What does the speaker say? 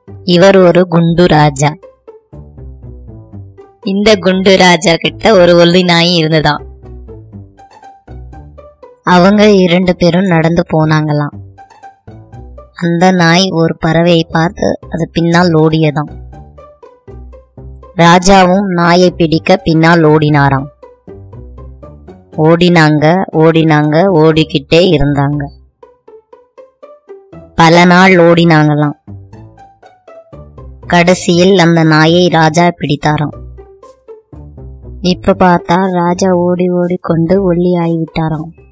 இவர் ஒரு குண்டு ராஜா இந்த குண்டு ராஜா கிட்ட ஒரு ஒல்லி நாய் இருந்ததாம் அவங்க இரண்டு பேரும் நடந்து போனாங்களாம் அந்த நாய் ஒரு பறவையை பார்த்து அது பின்னால் ஓடியதாம் ராஜாவும் நாயை பிடிக்க பின்னால் ஓடினாராம் ஓடினாங்க ஓடினாங்க ஓடிக்கிட்டே இருந்தாங்க பல நாள் ஓடினாங்களாம் கடைசியில் அந்த நாயை ராஜா பிடித்தாராம் இப்ப பார்த்தா ராஜா ஓடி ஓடி கொண்டு ஒல்லி ஆகிவிட்டாராம்